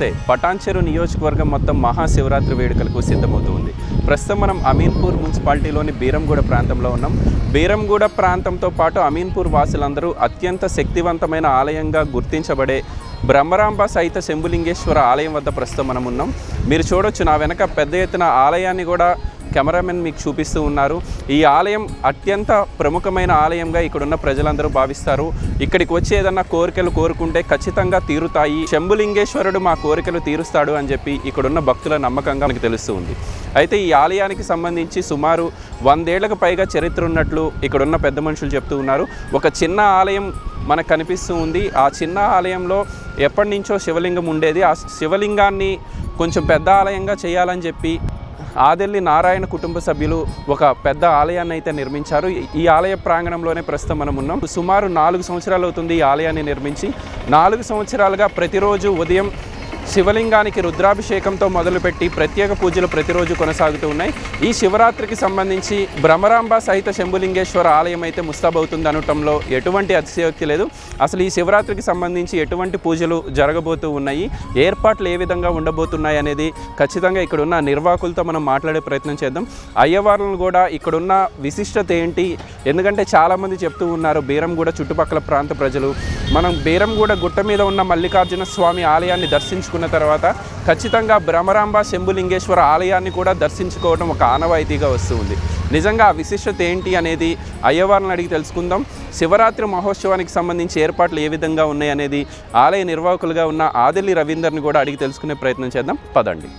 నమస్తే పటాన్చెరు నియోజకవర్గం మొత్తం మహాశివరాత్రి వేడుకలకు సిద్ధమవుతుంది ప్రస్తుతం మనం అమీన్పూర్ మున్సిపాలిటీలోని బీరంగూడ ప్రాంతంలో ఉన్నాం బీరంగూడ ప్రాంతంతో పాటు అమీన్పూర్ వాసులందరూ అత్యంత శక్తివంతమైన ఆలయంగా గుర్తించబడే బ్రహ్మరాంబ సహిత శంభులింగేశ్వర ఆలయం వద్ద ప్రస్తుతం మనం ఉన్నాం మీరు చూడొచ్చు నా వెనక పెద్ద ఎత్తున ఆలయాన్ని కూడా కెమెరామెన్ మీకు చూపిస్తూ ఉన్నారు ఈ ఆలయం అత్యంత ప్రముఖమైన ఆలయంగా ఇక్కడున్న ప్రజలందరూ భావిస్తారు ఇక్కడికి వచ్చి ఏదన్నా కోరికలు కోరుకుంటే ఖచ్చితంగా తీరుతాయి శంభులింగేశ్వరుడు మా కోరికలు తీరుస్తాడు అని చెప్పి ఇక్కడున్న భక్తుల నమ్మకంగా మనకు తెలుస్తూ ఉంది అయితే ఈ ఆలయానికి సంబంధించి సుమారు వందేళ్లకు పైగా చరిత్ర ఉన్నట్లు ఇక్కడున్న పెద్ద మనుషులు చెప్తూ ఉన్నారు ఒక చిన్న ఆలయం మనకు కనిపిస్తూ ఉంది ఆ చిన్న ఆలయంలో ఎప్పటి నుంచో శివలింగం ఉండేది ఆ శివలింగాన్ని కొంచెం పెద్ద ఆలయంగా చేయాలని చెప్పి ఆదెల్లి నారాయణ కుటుంబ సభ్యులు ఒక పెద్ద ఆలయాన్ని అయితే నిర్మించారు ఈ ఆలయ ప్రాంగణంలోనే ప్రస్తుతం మనం ఉన్నాం సుమారు నాలుగు సంవత్సరాలు అవుతుంది ఈ ఆలయాన్ని నిర్మించి నాలుగు సంవత్సరాలుగా ప్రతిరోజు ఉదయం శివలింగానికి రుద్రాభిషేకంతో మొదలుపెట్టి ప్రత్యేక పూజలు ప్రతిరోజు కొనసాగుతూ ఉన్నాయి ఈ శివరాత్రికి సంబంధించి భ్రమరాంబ సహిత శంభులింగేశ్వర ఆలయం అయితే ముస్తాబవుతుంది అనటంలో ఎటువంటి అతిశయోక్తి లేదు అసలు ఈ శివరాత్రికి సంబంధించి ఎటువంటి పూజలు జరగబోతూ ఉన్నాయి ఏర్పాట్లు ఏ విధంగా ఉండబోతున్నాయి అనేది ఖచ్చితంగా ఇక్కడున్న నిర్వాహకులతో మనం మాట్లాడే ప్రయత్నం చేద్దాం అయ్యవార్లను కూడా ఇక్కడున్న విశిష్టత ఏంటి ఎందుకంటే చాలామంది చెప్తూ ఉన్నారు బీరంగూడ చుట్టుపక్కల ప్రాంత ప్రజలు మనం బీరంగూడ గుట్ట మీద ఉన్న మల్లికార్జున స్వామి ఆలయాన్ని దర్శించుకున్న తర్వాత ఖచ్చితంగా భ్రమరాంబ శంభులింగేశ్వర ఆలయాన్ని కూడా దర్శించుకోవడం ఒక ఆనవాయితీగా వస్తూ ఉంది నిజంగా ఆ విశిష్టత ఏంటి అనేది అయ్యవారిని అడిగి తెలుసుకుందాం శివరాత్రి మహోత్సవానికి సంబంధించి ఏర్పాట్లు ఏ విధంగా ఉన్నాయి అనేది ఆలయ నిర్వాహకులుగా ఉన్న ఆదిల్లి రవీందర్ని కూడా అడిగి తెలుసుకునే ప్రయత్నం చేద్దాం పదండి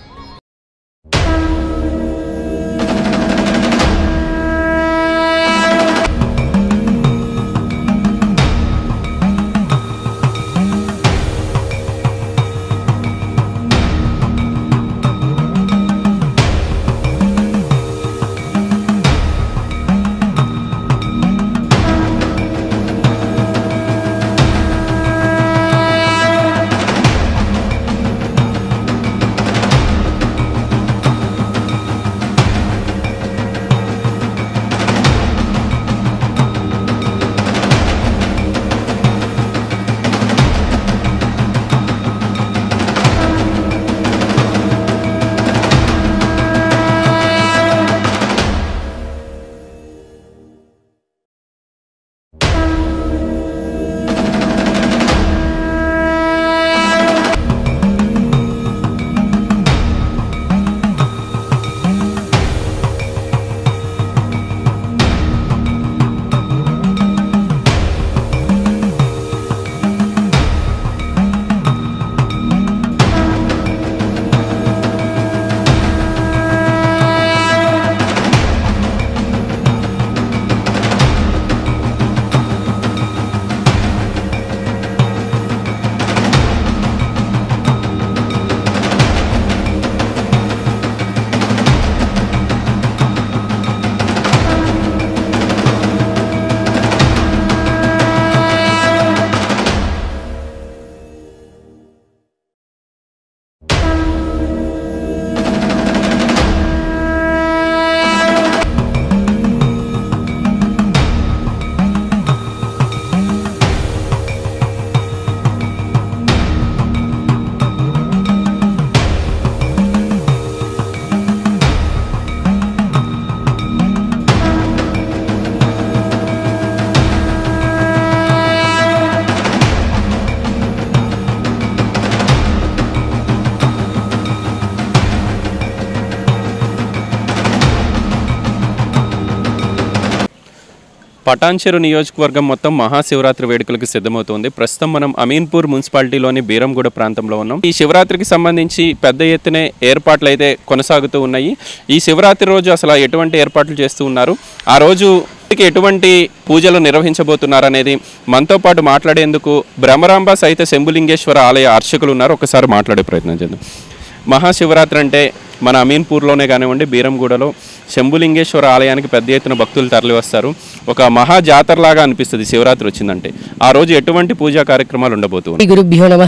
పటాన్చెరు నియోజకవర్గం మొత్తం మహాశివరాత్రి వేడుకలకు సిద్ధమవుతోంది ప్రస్తుతం మనం అమీన్పూర్ మున్సిపాలిటీలోని బీరంగూడ ప్రాంతంలో ఉన్నాం ఈ శివరాత్రికి సంబంధించి పెద్ద ఎత్తునే ఏర్పాట్లు అయితే కొనసాగుతూ ఉన్నాయి ఈ శివరాత్రి రోజు అసలు ఎటువంటి ఏర్పాట్లు చేస్తూ ఉన్నారు ఆ రోజు ఎటువంటి పూజలు నిర్వహించబోతున్నారు అనేది మనతో పాటు మాట్లాడేందుకు భ్రమరాంబ సహిత శంభులింగేశ్వర ఆలయ అర్చకులు ఉన్నారు ఒకసారి మాట్లాడే ప్రయత్నం చేద్దాం మహాశివరాత్రి అంటే మన అమీన్పూర్లోనే కానివ్వండి బీరంగూడలో శంభులింగేశ్వర ఆలయానికి పెద్ద ఎత్తున భక్తులు తరలి వస్తారు ఒక మహా జాతరలాగా అనిపిస్తుంది శివరాత్రి వచ్చిందంటే ఆ రోజు ఎటువంటి పూజా కార్యక్రమాలు ఉండబోతూ శ్రీ గురుభ్యో నమ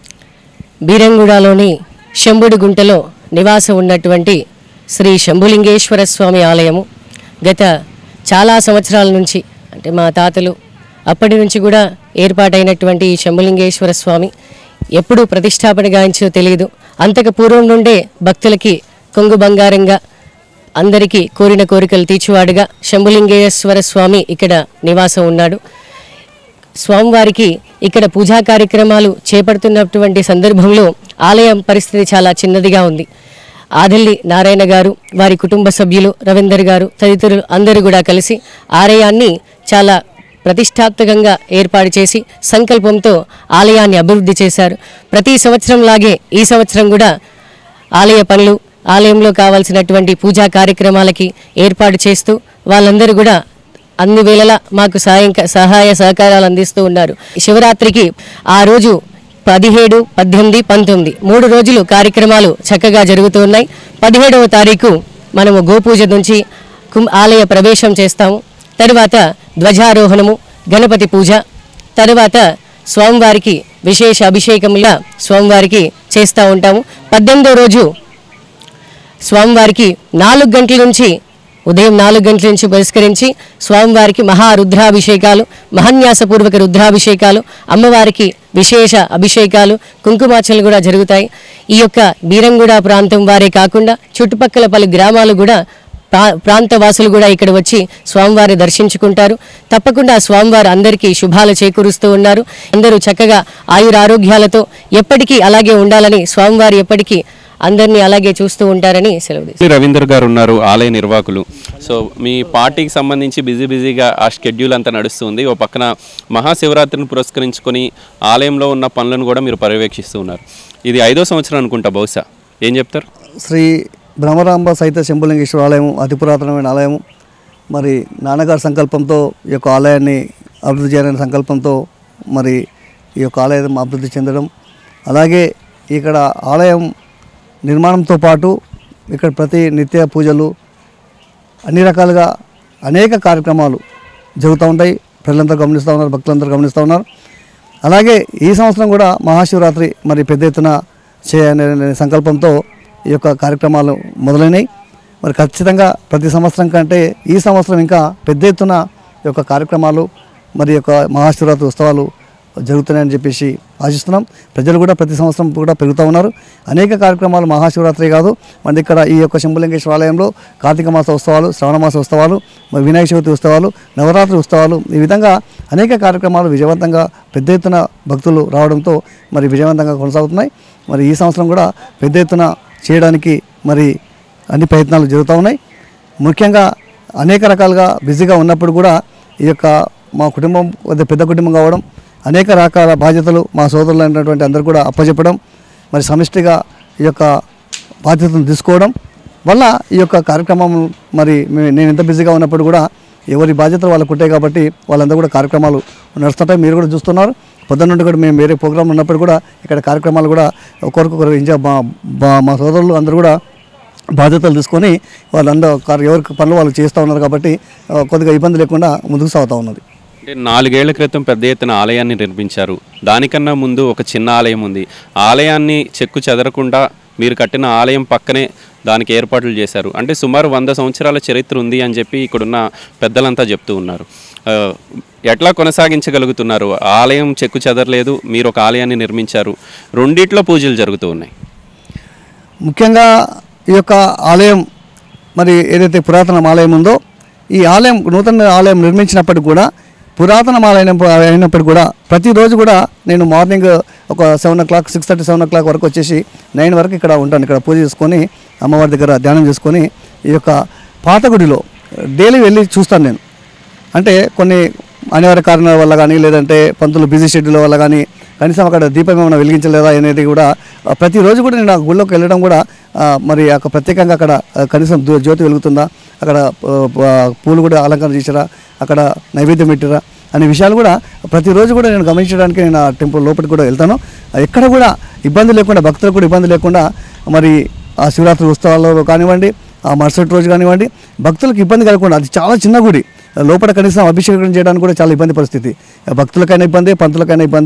బీరంగూడలోని శంభుడి గుంటలో నివాసం ఉన్నటువంటి శ్రీ శంభులింగేశ్వర స్వామి ఆలయము గత చాలా సంవత్సరాల నుంచి అంటే మా తాతలు అప్పటి నుంచి కూడా ఏర్పాటైనటువంటి ఈ శంభులింగేశ్వర స్వామి ఎప్పుడు ప్రతిష్టాపన గాయించో తెలియదు అంతకు పూర్వం నుండే భక్తులకి కొంగు బంగారంగా అందరికీ కోరిన కోరికలు తీర్చువాడుగా శంభులింగేశ్వర స్వామి ఇక్కడ నివాసం ఉన్నాడు స్వామివారికి ఇక్కడ పూజా కార్యక్రమాలు చేపడుతున్నటువంటి సందర్భంలో ఆలయం పరిస్థితి చాలా చిన్నదిగా ఉంది ఆదల్లి నారాయణ గారు వారి కుటుంబ సభ్యులు రవీందర్ గారు తదితరులు అందరూ కూడా కలిసి ఆలయాన్ని చాలా ప్రతిష్టాత్మకంగా ఏర్పాటు చేసి సంకల్పంతో ఆలయాన్ని అభివృద్ధి చేశారు ప్రతి సంవత్సరం లాగే ఈ సంవత్సరం కూడా ఆలయ పనులు ఆలయంలో కావాల్సినటువంటి పూజా కార్యక్రమాలకి ఏర్పాటు చేస్తూ వాళ్ళందరూ కూడా అన్ని వేళలా మాకు సాయం సహాయ సహకారాలు అందిస్తూ ఉన్నారు శివరాత్రికి ఆ రోజు పదిహేడు పద్దెనిమిది పంతొమ్మిది మూడు రోజులు కార్యక్రమాలు చక్కగా జరుగుతూ ఉన్నాయి పదిహేడవ తారీఖు మనము గోపూజ నుంచి కుం ఆలయ ప్రవేశం చేస్తాము తరువాత ధ్వజారోహణము గణపతి పూజ తరువాత స్వామివారికి విశేష అభిషేకముగా స్వామివారికి చేస్తూ ఉంటాము పద్దెనిమిదో రోజు స్వామివారికి నాలుగు గంటల నుంచి ఉదయం నాలుగు గంటల నుంచి బహిష్కరించి స్వామివారికి మహా రుద్రాభిషేకాలు మహన్యాసపూర్వక రుద్రాభిషేకాలు అమ్మవారికి విశేష అభిషేకాలు కుంకుమార్చనలు కూడా జరుగుతాయి ఈ యొక్క బీరంగూడ ప్రాంతం వారే కాకుండా చుట్టుపక్కల పలు గ్రామాలు కూడా ప్రా ప్రాంతవాసులు కూడా ఇక్కడ వచ్చి స్వామివారిని దర్శించుకుంటారు తప్పకుండా స్వామివారు అందరికీ శుభాలు చేకూరుస్తూ ఉన్నారు అందరూ చక్కగా ఆయురారోగ్యాలతో ఎప్పటికీ అలాగే ఉండాలని స్వామివారు ఎప్పటికీ అందరినీ అలాగే చూస్తూ ఉంటారని సెలవు తీసుకుంటున్నాను. రవీందర్ గారు ఉన్నారు ఆలయ నిర్వాహకులు సో మీ పార్టీకి సంబంధించి బిజీ బిజీగా ఆ షెడ్యూల్ అంతా నడుస్తుంది ఓ పక్కన మహాశివరాత్రిని పురస్కరించుకొని ఆలయంలో ఉన్న పనులను కూడా మీరు పర్యవేక్షిస్తూ ఉన్నారు ఇది ఐదో సంవత్సరం అనుకుంటా బహుశా ఏం చెప్తారు శ్రీ బ్రహ్మరాంబ సహిత శంభులింగేశ్వర ఆలయం అతి పురాతనమైన ఆలయం మరి నాన్నగారి సంకల్పంతో ఈ యొక్క ఆలయాన్ని అభివృద్ధి చేయాలనే సంకల్పంతో మరి ఈ యొక్క ఆలయం అభివృద్ధి చెందడం అలాగే ఇక్కడ ఆలయం నిర్మాణంతో పాటు ఇక్కడ ప్రతి నిత్య పూజలు అన్ని రకాలుగా అనేక కార్యక్రమాలు జరుగుతూ ఉంటాయి ప్రజలందరూ గమనిస్తూ ఉన్నారు భక్తులందరూ గమనిస్తూ ఉన్నారు అలాగే ఈ సంవత్సరం కూడా మహాశివరాత్రి మరి పెద్ద ఎత్తున చేయాలనే సంకల్పంతో ఈ యొక్క కార్యక్రమాలు మొదలైనవి మరి ఖచ్చితంగా ప్రతి సంవత్సరం కంటే ఈ సంవత్సరం ఇంకా పెద్ద ఎత్తున ఈ యొక్క కార్యక్రమాలు మరి ఈ యొక్క మహాశివరాత్రి ఉత్సవాలు జరుగుతున్నాయని చెప్పేసి ఆశిస్తున్నాం ప్రజలు కూడా ప్రతి సంవత్సరం కూడా పెరుగుతూ ఉన్నారు అనేక కార్యక్రమాలు మహాశివరాత్రి కాదు మన ఇక్కడ ఈ యొక్క శంభులింగేశ్వర ఆలయంలో కార్తీక మాస ఉత్సవాలు శ్రావణ మాస ఉత్సవాలు మరి వినాయక చవితి ఉత్సవాలు నవరాత్రి ఉత్సవాలు ఈ విధంగా అనేక కార్యక్రమాలు విజయవంతంగా పెద్ద ఎత్తున భక్తులు రావడంతో మరి విజయవంతంగా కొనసాగుతున్నాయి మరి ఈ సంవత్సరం కూడా పెద్ద ఎత్తున చేయడానికి మరి అన్ని ప్రయత్నాలు జరుగుతూ ఉన్నాయి ముఖ్యంగా అనేక రకాలుగా బిజీగా ఉన్నప్పుడు కూడా ఈ యొక్క మా కుటుంబం కొద్దిగా పెద్ద కుటుంబం కావడం అనేక రకాల బాధ్యతలు మా సోదరులు అయినటువంటి అందరూ కూడా అప్పచెప్పడం మరి సమిష్టిగా ఈ యొక్క బాధ్యతను తీసుకోవడం వల్ల ఈ యొక్క కార్యక్రమం మరి మే- నేను ఎంత బిజీగా ఉన్నప్పుడు కూడా ఎవరి బాధ్యతలు వాళ్ళకు ఉంటాయి కాబట్టి వాళ్ళందరూ కూడా కార్యక్రమాలు నడుస్తుంటాయి మీరు కూడా చూస్తున్నారు పొద్దున్న నుండి కూడా మేము వేరే ప్రోగ్రాం ఉన్నప్పుడు కూడా ఇక్కడ కార్యక్రమాలు కూడా ఒకరికొకరు ఇంజా మా మా- మా సోదరులు అందరూ కూడా బాధ్యతలు తీసుకొని వాళ్ళందరూ కార్- ఎవరి పనులు వాళ్ళు చేస్తూ ఉన్నారు కాబట్టి ఆ, కొద్దిగా ఇబ్బంది లేకుండా ముందుకు సాగుతూ ఉన్నది అంటే నాలుగేళ్ల క్రితం పెద్ద ఎత్తున ఆలయాన్ని నిర్మించారు దానికన్నా ముందు ఒక చిన్న ఆలయం ఉంది ఆలయాన్ని చెక్కు చెదరకుండా మీరు కట్టిన ఆలయం పక్కనే దానికి ఏర్పాట్లు చేశారు అంటే సుమారు వంద సంవత్సరాల చరిత్ర ఉంది అని చెప్పి ఇక్కడున్న పెద్దలంతా చెప్తూ ఉన్నారు ఆ, ఎట్లా కొనసాగించగలుగుతున్నారు ఆలయం చెక్కు చెదరలేదు మీరు ఒక ఆలయాన్ని నిర్మించారు రెండిట్లో పూజలు జరుగుతూ ఉన్నాయి ముఖ్యంగా ఈ యొక్క ఆలయం మరి ఏదైతే పురాతన ఆలయం ఉందో ఈ ఆలయం నూతన ఆలయం నిర్మించినప్పటికి కూడా పురాతన ఆలయం అయినప్పటికీ కూడా ప్రతిరోజు కూడా నేను మార్నింగ్ ఒక seven o'clock six thirty seven o'clock వరకు వచ్చేసి నైన్ వరకు ఇక్కడ ఉంటాను ఇక్కడ పూజ చేసుకొని అమ్మవారి దగ్గర ధ్యానం చేసుకొని ఈ యొక్క పాత గుడిలో డైలీ వెళ్ళి చూస్తాను నేను అంటే కొన్ని అనివార్య కారణాల వల్ల కానీ లేదంటే పంతులు బిజీ షెడ్యూల్ వల్ల కానీ కనీసం అక్కడ దీపం ఏమైనా వెలిగించలేదా అనేది కూడా ఆ, ప్రతిరోజు కూడా నేను ఆ గుళ్ళోకి వెళ్ళడం కూడా ఆ, మరి అక్కడ ప్రత్యేకంగా అక్కడ ఆ, కనీసం జ్యో- జ్యోతి వెలుగుతుందా అక్కడ ఆ, ఆ, పూలు కూడా అలంకరణ చేసారా అక్కడ నైవేద్యం పెట్టారా అనే విషయాలు కూడా ప్రతిరోజు కూడా నేను గమనించడానికి నేను ఆ టెంపుల్ లోపలికి కూడా వెళ్తాను ఆ, ఎక్కడ కూడా ఇబ్బంది లేకుండా భక్తులకు కూడా ఇబ్బంది లేకుండా మరి ఆ శివరాత్రి ఉత్సవాల్లో కానివ్వండి ఆ మరుసటి రోజు కానివ్వండి భక్తులకు ఇబ్బంది కలగకుండా అది చాలా చిన్న గుడి లోపల కనీసం అభిషేకం చేయడానికి కూడా చాలా ఇబ్బంది పరిస్థితి భక్తులకైనా ఇబ్బంది పంతులకైనా ఇబ్బంది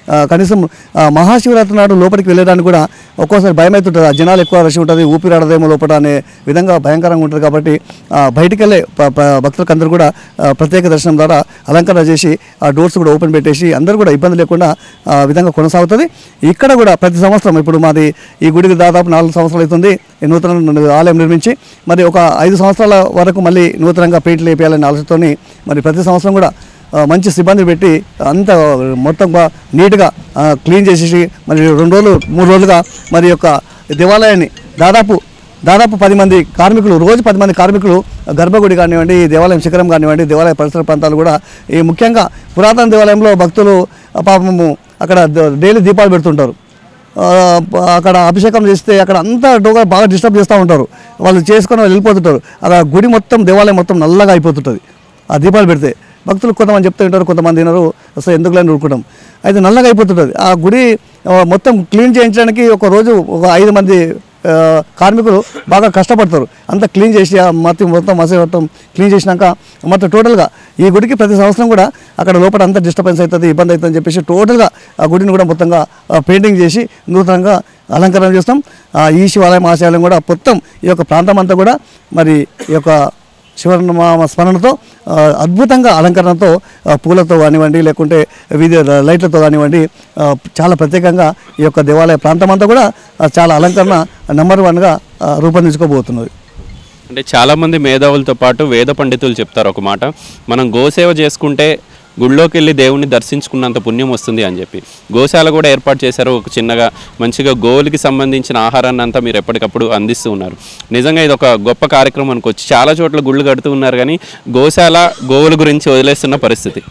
ఆ, కనీసం ఆ, మహాశివరాత్రి నాడు లోపలికి వెళ్ళడానికి కూడా ఒక్కోసారి భయం అవుతుంటుంది ఆ జనాలు ఎక్కువ రష్ ఉంటుంది ఊపిరాడదేమో లోపల అనే విధంగా భయంకరంగా ఉంటుంది కాబట్టి ఆ, బయటికి వెళ్ళే ప- ప- భక్తులకు అందరూ కూడా ఆ, ప్రత్యేక దర్శనం ద్వారా అలంకరణ చేసి ఆ డోర్స్ కూడా ఓపెన్ పెట్టేసి అందరూ కూడా ఇబ్బంది లేకుండా ఆ విధంగా కొనసాగుతుంది ఇక్కడ కూడా ప్రతి సంవత్సరం ఇప్పుడు మాది ఈ గుడికి దాదాపు నాలుగు సంవత్సరాలు అవుతుంది ఈ నూతన ఆలయం నిర్మించి మరి ఒక ఐదు సంవత్సరాల వరకు మళ్ళీ నూతనంగా పెయింట్లు వేయాలనే ఆలోచనతోని మరి ప్రతి సంవత్సరం కూడా ఆ, మంచి సిబ్బంది పెట్టి అంత మొత్తం బా- నీట్గా ఆ, క్లీన్ చేసేసి మరి రెండు రోజులు మూడు రోజులుగా మరి యొక్క దేవాలయాన్ని దాదాపు దాదాపు పది మంది కార్మికులు రోజు పది మంది కార్మికులు గర్భగుడి కానివ్వండి ఈ దేవాలయం శిఖరం కానివ్వండి దేవాలయ పరిసర ప్రాంతాలు కూడా ఈ ముఖ్యంగా పురాతన దేవాలయంలో భక్తులు ఆ, పాపము అక్కడ ద- డైలీ దీపాలు పెడుతుంటారు ఆ, అక్కడ అభిషేకం చేస్తే అక్కడ అంతా డోగా బాగా డిస్టర్బ్ చేస్తూ ఉంటారు వాళ్ళు చేసుకొని వాళ్ళు వెళ్ళిపోతుంటారు అక్కడ గుడి మొత్తం దేవాలయం మొత్తం నల్లగా అయిపోతుంటుంది ఆ దీపాలు పెడితే భక్తులు కొంతమంది చెప్తూ ఉంటారు కొంతమంది వినరు అసలు ఎందుకు లేని ఊరుకుంటాం అయితే నల్లగా అయిపోతుంటుంది ఆ గుడి ఆ, మొత్తం క్లీన్ చేయించడానికి ఒక రోజు ఒక ఐదు మంది ఆ, కార్మికులు బాగా కష్టపడతారు అంతా క్లీన్ చేసి ఆ మొత్తం మొత్తం మసీ మొత్తం క్లీన్ చేసినాక మొత్తం టోటల్గా ఈ గుడికి ప్రతి సంవత్సరం కూడా అక్కడ లోపల అంతా డిస్టర్బెన్స్ అవుతుంది ఇబ్బంది అవుతుంది అని చెప్పేసి టోటల్గా ఆ గుడిని కూడా మొత్తంగా ఆ, పెయింటింగ్ చేసి నూతనంగా అలంకరణ చేస్తాం ఆ, ఈ శివాలయం ఆ శివాలయం కూడా మొత్తం ఈ యొక్క ప్రాంతం అంతా కూడా మరి ఈ యొక్క శివనామ స్మరణతో ఆ, అద్భుతంగా అలంకరణతో ఆ, పూలతో కానివ్వండి లేకుంటే వివిధ లైట్లతో కానివ్వండి ఆ, చాలా ప్రత్యేకంగా ఈ యొక్క దేవాలయ ప్రాంతం అంతా కూడా ఆ, చాలా అలంకరణ నెంబర్ వన్గా ఆ, రూపొందించుకోబోతున్నది అంటే చాలామంది మేధావులతో పాటు వేద పండితులు చెప్తారు ఒక మాట మనం గోసేవ చేసుకుంటే గుళ్ళోకి వెళ్ళి దేవుణ్ణి దర్శించుకున్నంత పుణ్యం వస్తుంది అని చెప్పి గోశాల కూడా ఏర్పాటు చేశారు ఒక చిన్నగా మంచిగా గోవులకి సంబంధించిన ఆహారాన్ని అంతా మీరు ఎప్పటికప్పుడు అందిస్తూ ఉన్నారు నిజంగా ఇది ఒక గొప్ప కార్యక్రమం అనుకోవచ్చు చాలా చోట్ల గుళ్ళు కడుతూ ఉన్నారు కానీ గోశాల గోవుల గురించి వదిలేస్తున్న పరిస్థితి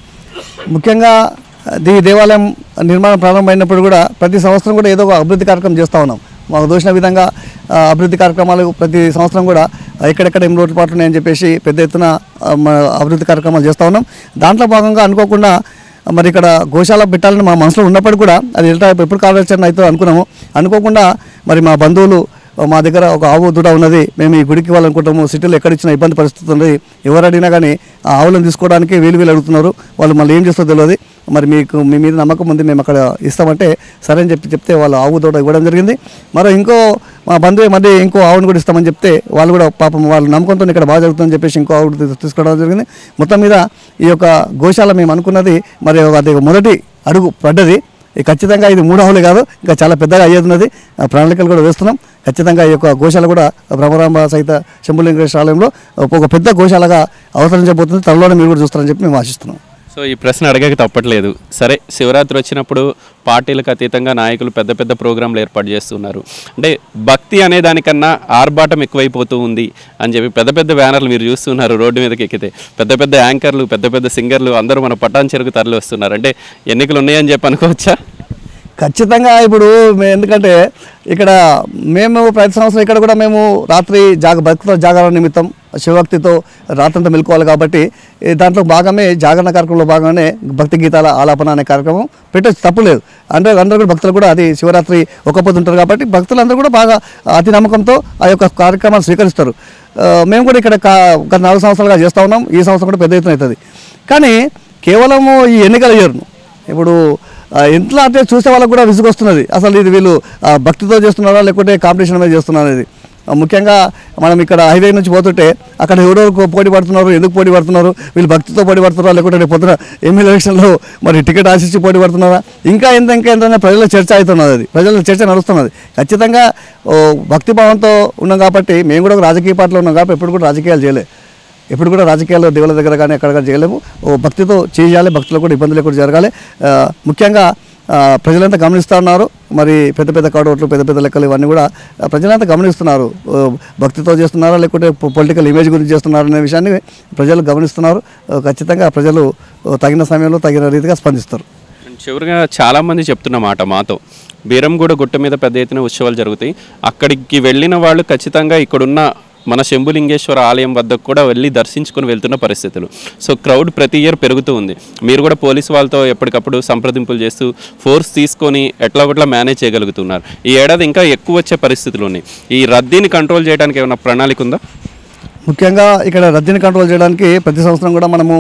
ముఖ్యంగా ఈ దేవాలయం నిర్మాణం ప్రారంభమైనప్పుడు కూడా ప్రతి సంవత్సరం కూడా ఏదో ఒక అభివృద్ధి కార్యక్రమం చేస్తూ ఉన్నాం మాకు దోచిన విధంగా ఆ, అభివృద్ధి కార్యక్రమాలు ప్రతి సంవత్సరం కూడా ఎక్కడెక్కడ ఏం లోటుపాట్లు ఉన్నాయని చెప్పేసి పెద్ద ఎత్తున ఆ, మన అభివృద్ధి కార్యక్రమాలు చేస్తూ ఉన్నాం దాంట్లో భాగంగా అనుకోకుండా మరి ఇక్కడ గోశాల పెట్టాలని మా మనసులో ఉన్నప్పటికీ కూడా అది ఎట్లా ఎప్పుడు కార్యాచరణ అవుతుందో అనుకున్నాము అనుకోకుండా మరి మా బంధువులు మా దగ్గర ఒక ఆవు దూడ ఉన్నది మేము ఈ గుడికి ఇవ్వాలనుకుంటాము సిటీలో ఎక్కడ ఇచ్చిన ఇబ్బంది పరిస్థితి ఉంది ఎవరు అడిగినా కానీ ఆ ఆవులను తీసుకోవడానికి వీలు వీలు అడుగుతున్నారు వాళ్ళు మళ్ళీ ఏం చేస్తారో తెలియదు మరి మీకు మీ మీద నమ్మకం ఉంది మేము అక్కడ ఇస్తామంటే సరే అని చెప్పి చెప్తే వాళ్ళు ఆవు దూడ ఇవ్వడం జరిగింది మరో ఇంకో మా బంధువు మళ్ళీ ఇంకో ఆవును కూడా ఇస్తామని చెప్తే వాళ్ళు కూడా పాపం వాళ్ళ నమ్మకంతో ఇక్కడ బాగా జరుగుతుందని చెప్పేసి ఇంకో ఆవు తీ- తీసుకోవడం జరిగింది మొత్తం మీద ఈ యొక్క గోశాల మేము అనుకున్నది మరి అది మొదటి అడుగు పడ్డది ఈ ఖచ్చితంగా ఇది మూడు ఆవులే కాదు ఇంకా చాలా పెద్దగా అయ్యేది ఉన్నది ఆ ప్రణాళికలు కూడా వేస్తున్నాం ఖచ్చితంగా ఈ యొక్క గోశాల కూడా బ్రహ్మరాంబ సహిత శంభులింగేశ్వర ఆలయంలో ఒక పెద్ద గోశాలగా అవతరించబోతుంది త్వరలోనే మీరు కూడా చూస్తారని చెప్పి మేము ఆశిస్తున్నాం సో ఈ ప్రశ్న అడగక తప్పట్లేదు సరే శివరాత్రి వచ్చినప్పుడు పార్టీలకు అతీతంగా నాయకులు పెద్ద పెద్ద ప్రోగ్రాంలు ఏర్పాటు చేస్తున్నారు అంటే భక్తి అనే దానికన్నా ఆర్భాటం ఎక్కువైపోతూ ఉంది అని చెప్పి పెద్ద పెద్ద బ్యానర్లు మీరు చూస్తున్నారు రోడ్డు మీదకి ఎక్కితే పెద్ద పెద్ద యాంకర్లు పెద్ద పెద్ద సింగర్లు అందరూ మన పటాన్ చెరుకు తరలి వస్తున్నారు అంటే ఎన్నికలు ఉన్నాయని చెప్పి అనుకోవచ్చా ఖచ్చితంగా ఇప్పుడు మే- ఎందుకంటే ఇక్కడ మేము ప్రతి సంవత్సరం ఇక్కడ కూడా మేము రాత్రి జాగ భక్తితో జాగరణ నిమిత్తం శివభక్తితో రాత్రంతా మెలుకోవాలి కాబట్టి ఈ దాంట్లో భాగమే జాగరణ కార్యక్రమంలో భాగంగానే భక్తి గీతాల ఆలాపన అనే కార్యక్రమం పెట్టచ్చు తప్పులేదు అంటే అందరూ కూడా భక్తులు కూడా అది శివరాత్రి ఒక పొద్దు ఉంటారు కాబట్టి భక్తులందరూ కూడా బాగా అతి నమ్మకంతో ఆ యొక్క కార్యక్రమాలు స్వీకరిస్తారు ఆ, మేము కూడా ఇక్కడ కా గత నాలుగు సంవత్సరాలుగా చేస్తూ ఉన్నాం ఈ సంవత్సరం కూడా పెద్ద ఎత్తున అవుతుంది కానీ కేవలము ఈ ఎన్నికల ఇయర్ను ఇప్పుడు ఆ, ఇంట్లో అంటే చూసే వాళ్ళకి కూడా విసుగొస్తున్నది అసలు ఇది వీళ్ళు ఆ, భక్తితో చేస్తున్నారా లేకుంటే కాంపిటీషన్ మీద చేస్తున్నారా అనేది ఆ, ముఖ్యంగా మనం ఇక్కడ హైవే నుంచి పోతుంటే అక్కడ ఎవరెవరు పోటీ పడుతున్నారు ఎందుకు పోటీ పడుతున్నారు వీళ్ళు భక్తితో పోటీ పడుతున్నారా లేకుంటే రేపు పొద్దున ఎమ్మెల్యే ఎలక్షన్లో మరి టికెట్ ఆశించి పోటీ పడుతున్నారా ఇంకా ఎంత ఇంకా ఎంత ప్రజల చర్చ అవుతున్నది అది ప్రజల చర్చ నడుస్తున్నది ఖచ్చితంగా ఓ, భక్తిభావంతో ఉన్నాం కాబట్టి మేము కూడా ఒక రాజకీయ పార్టీలో ఉన్నాం కాబట్టి ఎప్పుడు కూడా రాజకీయాలు చేయలేదు ఎప్పుడు కూడా రాజకీయాల్లో దేవుళ్ళ దగ్గర కానీ ఎక్కడ కానీ చేయలేము ఓ భక్తితో చేయాలి భక్తులు కూడా ఇబ్బందులు లేకుండా జరగాలి ఆ, ముఖ్యంగా ఆ, ప్రజలంతా గమనిస్తూ ఉన్నారు మరి పెద్ద పెద్ద కాడోట్లు పెద్ద పెద్ద లెక్కలు ఇవన్నీ కూడా ఆ, ప్రజలంతా గమనిస్తున్నారు ఓ, భక్తితో చేస్తున్నారా లేకుంటే పొలిటికల్ ఇమేజ్ గురించి చేస్తున్నారా అనే విషయాన్ని ప్రజలు గమనిస్తున్నారు ఆ, ఖచ్చితంగా ప్రజలు ఓ, తగిన సమయంలో తగిన రీతిగా స్పందిస్తారు అండ్ చివరిగా చాలామంది చెప్తున్న మాట మాతో బీరంగూడ గుట్ట మీద పెద్ద ఎత్తున ఉత్సవాలు జరుగుతాయి అక్కడికి వెళ్ళిన వాళ్ళు ఖచ్చితంగా ఇక్కడున్న మన శంభులింగేశ్వర ఆలయం వద్దకు కూడా వెళ్ళి దర్శించుకొని వెళ్తున్న పరిస్థితులు సో క్రౌడ్ ప్రతి ఇయర్ పెరుగుతూ ఉంది మీరు కూడా పోలీసు వాళ్ళతో ఎప్పటికప్పుడు సంప్రదింపులు చేస్తూ ఫోర్స్ తీసుకొని ఎట్లా ఒకట్లా మేనేజ్ చేయగలుగుతున్నారు ఈ ఏడాది ఇంకా ఎక్కువ వచ్చే పరిస్థితులు ఉన్నాయి ఈ రద్దీని కంట్రోల్ చేయడానికి ఏమైనా ప్రణాళిక ఉందా ముఖ్యంగా ఇక్కడ రద్దీని కంట్రోల్ చేయడానికి ప్రతి సంవత్సరం కూడా మనము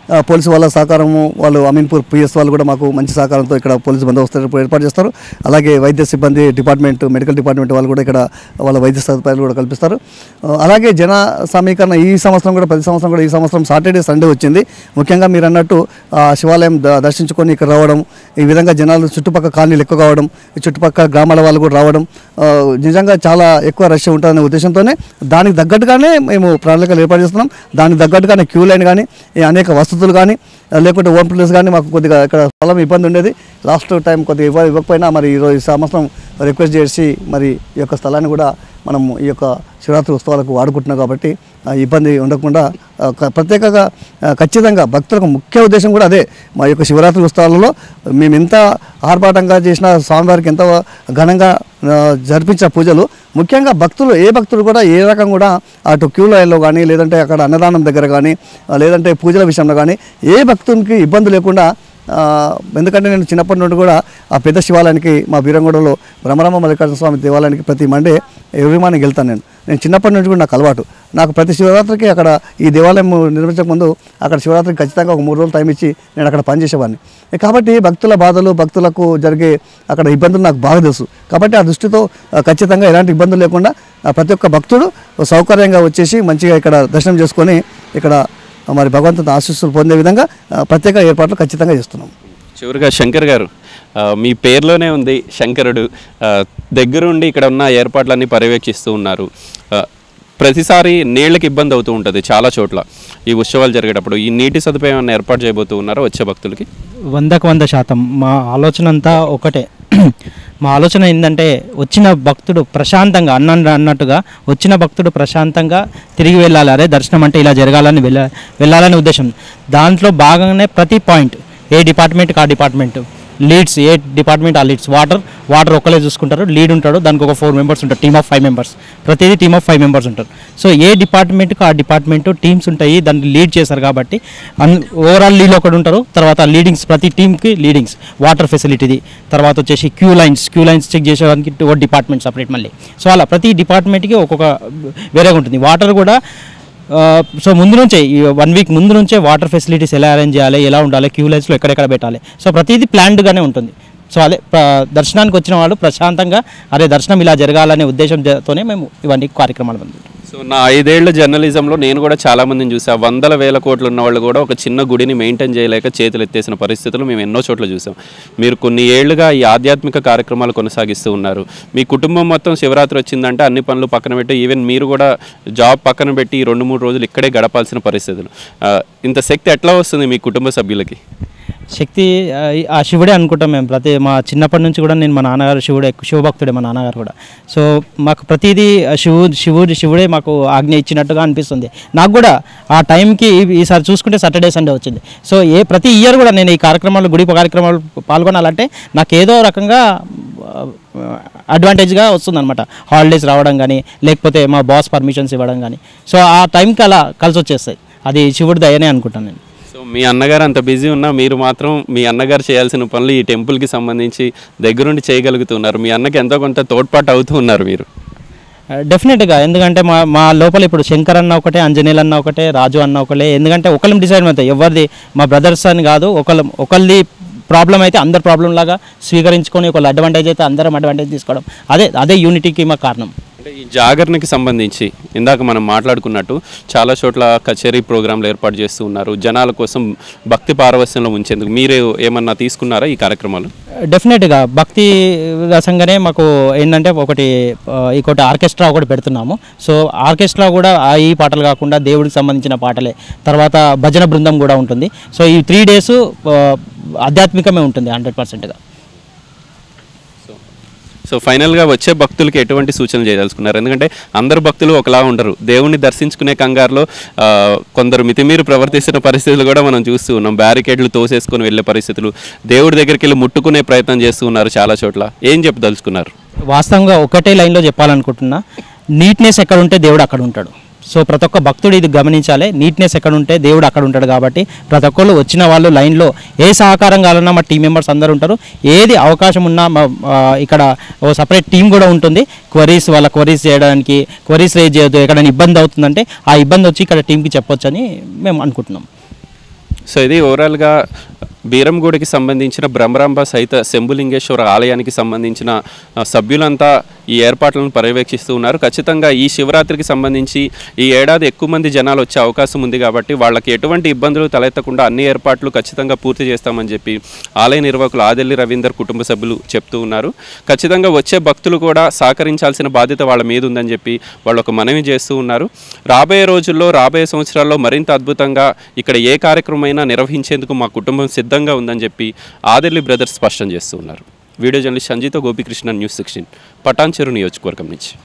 ఆ, పోలీసు వాళ్ళ సహకారము వాళ్ళు అమీన్పూర్ పిఎస్ వాళ్ళు కూడా మాకు మంచి సహకారంతో ఇక్కడ పోలీసు బందోబస్తు ఏర్పాటు చేస్తారు అలాగే వైద్య సిబ్బంది డిపార్ట్మెంట్ మెడికల్ డిపార్ట్మెంట్ వాళ్ళు కూడా ఇక్కడ వాళ్ళ వైద్య సదుపాయాలు కూడా కల్పిస్తారు ఆ, అలాగే జన సమీకరణ ఈ సంవత్సరం కూడా ప్రతి సంవత్సరం కూడా ఈ సంవత్సరం సాటర్డే సండే వచ్చింది ముఖ్యంగా మీరు అన్నట్టు ఆ శివాలయం ద- దర్శించుకొని ఇక్కడ రావడం ఈ విధంగా జనాలు చుట్టుపక్కల కాలనీలు ఎక్కువ కావడం ఈ చుట్టుపక్కల గ్రామాల వాళ్ళు కూడా రావడం ఆ, నిజంగా చాలా ఎక్కువ రష్ ఉంటుందనే ఉద్దేశంతోనే దానికి తగ్గట్టుగానే మేము ప్రణాళికలు ఏర్పాటు చేస్తున్నాం దానికి తగ్గట్టుగానే క్యూ లైన్ కానీ ఈ అనేక వసతులు కానీ ఆ, లేకుంటే ఓన్ ప్లేస్ కానీ మాకు కొద్దిగా ఇక్కడ స్థలం ఇబ్బంది ఉండేది లాస్ట్ టైం కొద్దిగా ఇవ్వ ఇవ్వకపోయినా మరి ఈరోజు ఈ సంవత్సరం రిక్వెస్ట్ చేసి మరి ఈ యొక్క స్థలాన్ని కూడా మనం ఈ యొక్క శివరాత్రి ఉత్సవాలకు వాడుకుంటున్నాం కాబట్టి ఆ, ఇబ్బంది ఉండకుండా ఆ, క- ప్రత్యేకంగా ఆ, ఖచ్చితంగా భక్తులకు ముఖ్య ఉద్దేశం కూడా అదే మా యొక్క శివరాత్రి ఉత్సవాలలో మేము ఎంత ఆర్భాటంగా చేసిన స్వామివారికి ఎంత ఘనంగా ఆ, జరిపించిన పూజలు ముఖ్యంగా భక్తులు ఏ భక్తులు కూడా ఏ రకం కూడా అటు క్యూ లైన్లో కానీ లేదంటే అక్కడ అన్నదానం దగ్గర కానీ ఆ, లేదంటే పూజల విషయంలో కానీ ఏ భక్తునికి ఇబ్బంది లేకుండా ఆ, ఎందుకంటే నేను చిన్నప్పటి నుండి కూడా ఆ పెద్ద శివాలయానికి మా బీరంగూడలో బ్రహ్మరామ మల్లికార్జున స్వామి దేవాలయానికి ప్రతి మండే ఎవ్రీ మార్నింగ్ వెళ్తాను నేను నేను చిన్నప్పటి నుంచి కూడా నాకు అలవాటు నాకు ప్రతి శివరాత్రికి అక్కడ ఈ దేవాలయం నిర్మించక ముందు అక్కడ శివరాత్రికి ఖచ్చితంగా ఒక మూడు రోజులు టైం ఇచ్చి నేను అక్కడ పనిచేసేవాడిని ఏ కాబట్టి భక్తుల బాధలు భక్తులకు జరిగే అక్కడ ఇబ్బందులు నాకు బాగా తెలుసు కాబట్టి ఆ దృష్టితో ఆ, ఖచ్చితంగా ఎలాంటి ఇబ్బందులు లేకుండా ఆ, ప్రతి ఒక్క భక్తుడు సౌకర్యంగా వచ్చేసి మంచిగా ఇక్కడ దర్శనం చేసుకొని ఇక్కడ మరి భగవంతుని ఆశీస్సులు పొందే విధంగా ఆ, ప్రత్యేక ఏర్పాట్లు ఖచ్చితంగా చేస్తున్నాం చివరిగా శంకర్ గారు ఆ, మీ పేరులోనే ఉంది శంకరుడు ఆ, దగ్గరుండి ఇక్కడ ఉన్న ఏర్పాట్లన్నీ పర్యవేక్షిస్తూ ఉన్నారు ఆ, ప్రతిసారి నీళ్ళకి ఇబ్బంది అవుతూ ఉంటుంది చాలా చోట్ల ఈ ఉత్సవాలు జరిగేటప్పుడు ఈ నీటి సదుపాయం ఏమైనా ఏర్పాటు చేయబోతూ ఉన్నారో వచ్చే భక్తులకి వందకు వంద శాతం మా ఆలోచన అంతా ఒకటే మా ఆలోచన ఏంటంటే వచ్చిన భక్తుడు ప్రశాంతంగా అన్న అన్నట్టుగా వచ్చిన భక్తుడు ప్రశాంతంగా తిరిగి వెళ్ళాలి అరే దర్శనం అంటే ఇలా జరగాలని వెళ్ళ వెళ్ళాలనే ఉద్దేశం దాంట్లో భాగంగానే ప్రతి పాయింట్ ఏ డిపార్ట్మెంట్కి ఆ డిపార్ట్మెంట్ లీడ్స్ ఏ డిపార్ట్మెంట్ ఆ లీడ్స్ వాటర్ వాటర్ ఒక్కలే చూసుకుంటారు లీడ్ ఉంటాడు దానికి ఒక ఫోర్ మెంబర్స్ ఉంటారు టీమ్ ఆఫ్ ఫైవ్ మెంబర్స్ ప్రతిదీ టీమ్ ఆఫ్ ఫైవ్ మెంబర్స్ ఉంటారు సో ఏ డిపార్ట్మెంట్కి ఆ డిపార్ట్మెంట్ టీమ్స్ ఉంటాయి దాన్ని లీడ్ చేశారు కాబట్టి అన్ ఓవరాల్ లీడ్ ఒకటి ఉంటారు తర్వాత లీడింగ్స్ ప్రతి టీమ్కి లీడింగ్స్ వాటర్ ఫెసిలిటీది తర్వాత వచ్చేసి queue lines queue lines check చేసేదానికి ఒక డిపార్ట్మెంట్ సపరేట్ మళ్ళీ సో అలా ప్రతి డిపార్ట్మెంట్కి ఒక్కొక్క వేరేగా ఉంటుంది వాటర్ కూడా ఆ, సో ముందు నుంచే ఈ వన్ వీక్ ముందు నుంచే వాటర్ ఫెసిలిటీస్ ఎలా అరేంజ్ చేయాలి ఎలా ఉండాలి క్యూ లైన్స్లో ఎక్కడెక్కడ పెట్టాలి సో ప్రతిదీ ప్లాన్డ్గానే ఉంటుంది సో అదే ప్ర- దర్శనానికి వచ్చిన వాళ్ళు ప్రశాంతంగా అరే దర్శనం ఇలా జరగాలనే ఉద్దేశంతోనే మేము ఇవన్నీ కార్యక్రమాలు ఉంది సో నా ఐదేళ్ల జర్నలిజంలో నేను కూడా చాలా మందిని చూసా వందల వేల కోట్లు ఉన్న వాళ్ళు కూడా ఒక చిన్న గుడిని మెయింటైన్ చేయలేక చేతులు ఎత్తేసిన పరిస్థితులు మేము ఎన్నో చోట్ల చూసాం మీరు కొన్ని ఏళ్లుగా ఈ ఆధ్యాత్మిక కార్యక్రమాలు కొనసాగిస్తూ ఉన్నారు మీ కుటుంబం మొత్తం శివరాత్రి వచ్చిందంటే అన్ని పనులు పక్కన పెట్టి ఈవెన్ మీరు కూడా జాబ్ పక్కన పెట్టి ఈ రెండు మూడు రోజులు ఇక్కడే గడపాల్సిన పరిస్థితులు ఆ, ఇంత శక్తి ఎట్లా వస్తుంది మీ కుటుంబ సభ్యులకి శక్తి ఆ, ఆ శివుడే అనుకుంటాం మేము ప్రతి మా చిన్నప్పటి నుంచి కూడా నేను మా నాన్నగారు శివుడే శివభక్తుడే మా నాన్నగారు కూడా సో మాకు ప్రతిదీ ఆ శివు శివుడు శివుడే మాకు ఆజ్ఞ ఇచ్చినట్టుగా అనిపిస్తుంది నాకు కూడా ఆ టైంకి ఈ- ఈసారి చూసుకుంటే సాటర్డే సండే వచ్చింది సో ఏ ప్రతి ఇయర్ కూడా నేను ఈ కార్యక్రమాలు గుడి కార్యక్రమాలు పాల్గొనాలంటే నాకు ఏదో రకంగా అడ్వాంటేజ్గా వస్తుందన్నమాట హాలిడేస్ రావడం కానీ లేకపోతే మా బాస్ పర్మిషన్స్ ఇవ్వడం కానీ సో ఆ టైంకి అలా కలిసి వచ్చేస్తాయి అది శివుడి దయనే అనుకుంటాను నేను సో మీ అన్నగారు అంత బిజీ ఉన్నా మీరు మాత్రం మీ అన్నగారు చేయాల్సిన పనులు ఈ టెంపుల్కి సంబంధించి దగ్గరుండి చేయగలుగుతున్నారు మీ అన్నకి ఎంతో కొంత తోడ్పాటు అవుతూ ఉన్నారు మీరు డెఫినెట్గా ఎందుకంటే మా మా లోపల ఇప్పుడు శంకర్ అన్న ఒకటే అంజనేయులు అన్న ఒకటే రాజు అన్న ఒకటే ఎందుకంటే ఒకళ్ళని డిసైడ్ అవుతాయి ఎవరిది మా బ్రదర్స్ అని కాదు ఒకళ్ళ ఒకళ్ళది ప్రాబ్లం అయితే అందరు ప్రాబ్లం లాగా స్వీకరించుకొని ఒకళ్ళు అడ్వాంటేజ్ అయితే అందరం అడ్వాంటేజ్ తీసుకోవడం అదే అదే యూనిటీకి మా కారణం అంటే ఈ జాగరణకి సంబంధించి ఇందాక మనం మాట్లాడుకున్నట్టు చాలా చోట్ల కచేరీ ప్రోగ్రాంలు ఏర్పాటు చేస్తూ ఉన్నారు జనాల కోసం భక్తి పారవస్యంలో ఉంచేందుకు మీరు ఏమన్నా తీసుకున్నారా ఈ కార్యక్రమాలు డెఫినెట్గా భక్తి రసంగానే మాకు ఏంటంటే ఒకటి ఆ, ఇంకోటి ఆర్కెస్ట్రా ఒకటి పెడుతున్నాము సో ఆర్కెస్ట్రా కూడా ఆ ఈ పాటలు కాకుండా దేవుడికి సంబంధించిన పాటలే తర్వాత భజన బృందం కూడా ఉంటుంది సో ఈ త్రీ డేస్ ఆధ్యాత్మికమే ఉంటుంది హండ్రెడ్ పర్సెంట్గా సో ఫైనల్గా వచ్చే భక్తులకి ఎటువంటి సూచనలు చేయదలుచుకున్నారు ఎందుకంటే అందరు భక్తులు ఒకలా ఉండరు దేవుణ్ణి దర్శించుకునే కంగారులో ఆ, కొందరు మితిమీరి ప్రవర్తిస్తున్న పరిస్థితులు కూడా మనం చూస్తూ ఉన్నాం బ్యారికేడ్లు తోసేసుకొని వెళ్ళే పరిస్థితులు దేవుడి దగ్గరికి వెళ్ళి ముట్టుకునే ప్రయత్నం చేస్తూ ఉన్నారు చాలా చోట్ల ఏం చెప్పదలుచుకున్నారు వాస్తవంగా ఒకటే లైన్లో చెప్పాలనుకుంటున్నా నీట్నెస్ ఎక్కడ ఉంటే దేవుడు అక్కడ ఉంటాడు సో ప్రతి ఒక్క భక్తుడు ఇది గమనించాలి నీట్నెస్ ఎక్కడ ఉంటే దేవుడు అక్కడ ఉంటాడు కాబట్టి ప్రతి ఒక్కళ్ళు వచ్చిన వాళ్ళు లైన్లో ఏ సహకారం కావాలన్నా మా టీం మెంబర్స్ అందరూ ఉంటారు ఏది అవకాశం ఉన్నా మా ఆ, ఇక్కడ ఓ సపరేట్ టీం కూడా ఉంటుంది క్వరీస్ వాళ్ళ క్వరీస్ చేయడానికి క్వరీస్ రేజ్ చేయొద్దు ఎక్కడైనా ఇబ్బంది అవుతుందంటే ఆ ఇబ్బంది వచ్చి ఇక్కడ టీంకి చెప్పొచ్చని మేము అనుకుంటున్నాం సో ఇది ఓవరాల్గా బీరంగూడికి సంబంధించిన బ్రహ్మరాంబ సహిత శంభులింగేశ్వర ఆలయానికి సంబంధించిన ఆ, సభ్యులంతా ఈ ఏర్పాట్లను పర్యవేక్షిస్తూ ఉన్నారు ఖచ్చితంగా ఈ శివరాత్రికి సంబంధించి ఈ ఏడాది ఎక్కువ మంది జనాలు వచ్చే అవకాశం ఉంది కాబట్టి వాళ్ళకి ఎటువంటి ఇబ్బందులు తలెత్తకుండా అన్ని ఏర్పాట్లు ఖచ్చితంగా పూర్తి చేస్తామని చెప్పి ఆలయ నిర్వాహకులు ఆదెల్లి రవీందర్ కుటుంబ సభ్యులు చెప్తూ ఉన్నారు ఖచ్చితంగా వచ్చే భక్తులు కూడా సహకరించాల్సిన బాధ్యత వాళ్ళ మీద ఉందని చెప్పి వాళ్ళు ఒక మనవి చేస్తూ ఉన్నారు రాబోయే రోజుల్లో రాబోయే సంవత్సరాల్లో మరింత అద్భుతంగా ఇక్కడ ఏ కార్యక్రమమైనా నిర్వహించేందుకు మా కుటుంబం సిద్ధంగా ఉందని చెప్పి ఆదెల్లి బ్రదర్స్ స్పష్టం చేస్తూ ఉన్నారు video journalist Sanjeeta Gopikrishna news sixteen Patancheru నియోజకవర్గం నుంచి